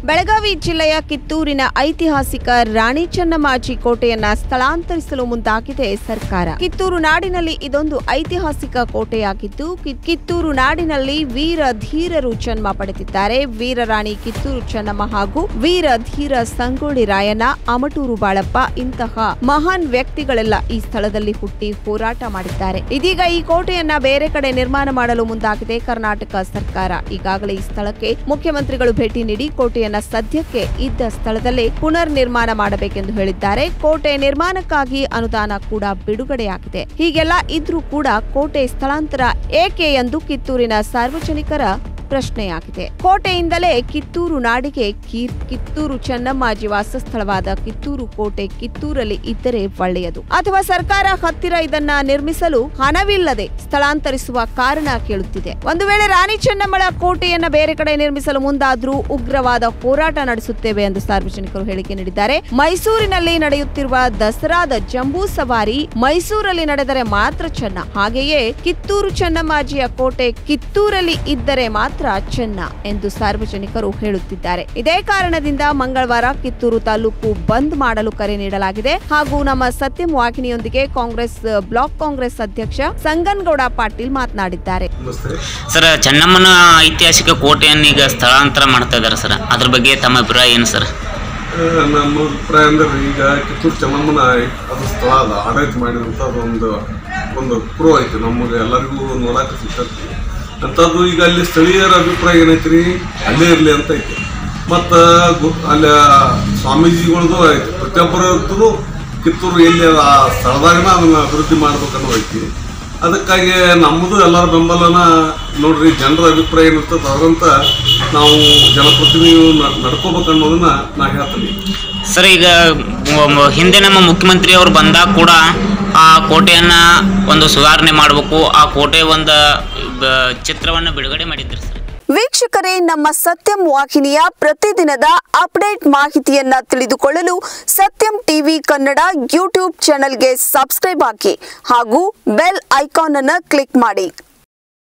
ಬೆಳಗಾವಿ ಜಿಲ್ಲೆಯ ಕಿತ್ತೂರಿನ ಐತಿಹಾಸಿಕ ರಾಣಿ ಚೆನ್ನಮ್ಮಾಜಿ ಕೋಟೆಯನ್ನ ಸ್ಥಳಾಂತರಿಸಲು ಮುಂದಾಗಿದೆ ಸರ್ಕಾರ ಕಿತ್ತೂರು ನಾಡಿನಲ್ಲಿ ಇದೊಂದು ಐತಿಹಾಸಿಕ ಕೋಟೆಯಾಗಿದ್ದು ಕಿ- ಕಿತ್ತೂರು ನಾಡಿನಲ್ಲಿ ವೀರ ಧೀರರು ಜನ್ಮ ಪಡೆದಿದ್ದಾರೆ ವೀರರಾಣಿ ಕಿತ್ತೂರು ಚೆನ್ನಮ್ಮ ಹಾಗೂ ವೀರ ಧೀರ ಸಂಗೊಳ್ಳಿ ರಾಯಣ್ಣ ಅಮಟೂರು ಬಾಳಪ್ಪ ಇಂತಹ ಮಹಾನ್ ವ್ಯಕ್ತಿಗಳೆಲ್ಲ ಈ ಸ್ಥಳದಲ್ಲಿ ಹುಟ್ಟಿ ಹೋರಾಟ ಮಾಡಿದ್ದಾರೆ ಇದೀಗ ಈ ಕೋಟೆಯನ್ನ ಬೇರೆ ಕಡೆ ನಿರ್ಮಾಣ ಮಾಡಲು ಮುಂದಾಗಿದೆ ಕರ್ನಾಟಕ ಸರ್ಕಾರ ಈಗಾಗಲೇ ಈ ಸ್ಥಳಕ್ಕೆ ಮುಖ್ಯಮಂತ್ರಿಗಳು ಭೇಟಿ ನೀಡಿ ಕೋಟೆಯನ್ನ ಸದ್ಯಕ್ಕೆ ಇದ್ದ ಸ್ಥಳದಲ್ಲೇ ಪುನರ್ ನಿರ್ಮಾಣ ಮಾಡಬೇಕೆಂದು ಹೇಳಿದ್ದಾರೆ ಕೋಟೆ ನಿರ್ಮಾಣಕ್ಕಾಗಿ ಅನುದಾನ ಕೂಡ ಬಿಡುಗಡೆಯಾಗಿದೆ ಹೀಗೆಲ್ಲ ಇದ್ರೂ ಕೂಡ ಕೋಟೆ ಸ್ಥಳಾಂತರ ಏಕೆ ಎಂದು ಕಿತ್ತೂರಿನ ಸಾರ್ವಜನಿಕರ ಪ್ರಶ್ನೆಯಾಗಿದೆ ಕೋಟೆಯಿಂದಲೇ ಕಿತ್ತೂರು ನಾಡಿಗೆ ಕೀರ್ ಕಿತ್ತೂರು ಚೆನ್ನಮ್ಮಾಜಿ ವಾಸಸ್ಥಳವಾದ ಕಿತ್ತೂರು ಕೋಟೆ ಕಿತ್ತೂರಲ್ಲಿ ಇದ್ದರೆ ಒಳ್ಳೆಯದು ಅಥವಾ ಸರ್ಕಾರ ಹತ್ತಿರ ಇದನ್ನ ನಿರ್ಮಿಸಲು ಹಣವಿಲ್ಲದೆ ಸ್ಥಳಾಂತರಿಸುವ ಕಾರಣ ಕೇಳುತ್ತಿದೆ ಒಂದು ವೇಳೆ ರಾಣಿ ಚೆನ್ನಮ್ಮಳ ಕೋಟೆಯನ್ನ ಬೇರೆ ಕಡೆ ನಿರ್ಮಿಸಲು ಮುಂದಾದ್ರೂ ಉಗ್ರವಾದ ಹೋರಾಟ ನಡೆಸುತ್ತೇವೆ ಎಂದು ಸಾರ್ವಜನಿಕರು ಹೇಳಿಕೆ ನೀಡಿದ್ದಾರೆ ಮೈಸೂರಿನಲ್ಲಿ ನಡೆಯುತ್ತಿರುವ ದಸರಾದ ಜಂಬೂ ಸವಾರಿ ಮೈಸೂರಲ್ಲಿ ನಡೆದರೆ ಮಾತ್ರ ಚೆನ್ನ ಹಾಗೆಯೇ ಕಿತ್ತೂರು ಚೆನ್ನಮ್ಮಾಜಿಯ ಕೋಟೆ ಕಿತ್ತೂರಲ್ಲಿ ಇದ್ದರೆ ಮಾತ್ರ ಚೆನ್ನ ಎಂದು ಸಾರ್ವಜನಿಕರು ಹೇಳುತ್ತಿದ್ದಾರೆ ಇದೇ ಕಾರಣದಿಂದ ಮಂಗಳವಾರ ಕಿತ್ತೂರು ತಾಲೂಕು ಬಂದ್ ಮಾಡಲು ಕರೆ ನೀಡಲಾಗಿದೆ ಹಾಗೂ ನಮ್ಮ ಸತ್ಯಂ ವಾಹಿನಿಯೊಂದಿಗೆ ಕಾಂಗ್ರೆಸ್ ಬ್ಲಾಕ್ ಕಾಂಗ್ರೆಸ್ ಅಧ್ಯಕ್ಷ ಸಂಗನಗೌಡ ಪಾಟೀಲ್ ಮಾತನಾಡಿದ್ದಾರೆ ನಮಸ್ತೆ ಸರ್ ಚೆನ್ನಮ್ಮನ ಐತಿಹಾಸಿಕ ಕೋಟೆಯನ್ನು ಈಗ ಸ್ಥಳಾಂತರ ಮಾಡ್ತಾ ಇದ್ದಾರೆ ಸರ್ ಅದ್ರ ಬಗ್ಗೆ ತಮ್ಮ ಅಭಿಪ್ರಾಯ ಏನು ಸರ್ ಆ, ನಮ್ಮ ಅಭಿಪ್ರಾಯ ಅಂದ್ರೆ ಈಗ ಕಿತ್ತೂರು ಚೆನ್ನಮ್ಮನ ಅದು ಸ್ಥಳ ಅದ ಆಡಳಿತ ಮಾಡಿದಂಥ ಅದೊಂದು ಒಂದು ಕುರು ಐತಿ ನಮಗೆ ಎಲ್ಲರಿಗೂ ನೋಡಕ್ಕೆ ಸಿಗ್ತೈತಿ ಅಂಥದ್ದು ಈಗ ಅಲ್ಲಿ ಸ್ಥಳೀಯರ ಅಭಿಪ್ರಾಯ ಏನೈತಿ ಅಲ್ಲೇ ಇರಲಿ ಅಂತ ಐತಿ ಮತ್ತು ಅಲ್ಲಿ ಸ್ವಾಮೀಜಿಗಳದ್ದು ಐತಿ ಪ್ರತಿಯೊಬ್ಬರದ್ದು ಕಿತ್ತೂರು ಎಲ್ಲಿ ಅದ ಆ ಸ್ಥಳದಾಗನ ಅದನ್ನ ಅಭಿವೃದ್ಧಿ ಮಾಡ್ಬೇಕನ್ನೋ ಐತಿ ಅದಕ್ಕಾಗಿ ನಮ್ಮದು ಎಲ್ಲರ ಬೆಂಬಲನ ನೋಡ್ರಿ ಜನರ ಅಭಿಪ್ರಾಯ ಏನಿರ್ತದೆ ಅದರಂತ ನಾವು ಜನಪ್ರತಿನಿಧಿಗಳು ನಡ್ಕೋಬೇಕು ಅನ್ನೋದನ್ನ ನಾ ಹೇಳ್ತೀನಿ ಸರ್ ಈಗ ಮ- ಮ- ಹಿಂದೆ ನಮ್ಮ ಮುಖ್ಯಮಂತ್ರಿ ಅವರು ಬಂದಾಗ ಕೂಡ ಆ ಕೋಟೆಯನ್ನು ಒಂದು ಸುಧಾರಣೆ ಮಾಡಬೇಕು ಆ ಕೋಟೆ ಒಂದು ಬ- ಚಿತ್ರವನ್ನು ಬಿಡುಗಡೆ ಮಾಡಿದ್ರು ಸರ್ ವೀಕ್ಷಕರೇ ನಮ್ಮ ಸತ್ಯಂ ವಾಹಿನಿಯ ಪ್ರತಿದಿನದ ಅಪ್ಡೇಟ್ ಮಾಹಿತಿಯನ್ನ ತಿಳಿದುಕೊಳ್ಳಲು ಸತ್ಯಂ ಟಿವಿ ಕನ್ನಡ ಯೂಟ್ಯೂಬ್ ಚಾನೆಲ್ಗೆ ಸಬ್ಸ್ಕ್ರೈಬ್ ಹಾಕಿ ಹಾಗೂ ಬೆಲ್ ಐಕಾನ್ ಅನ್ನು ಕ್ಲಿಕ್ ಮಾಡಿ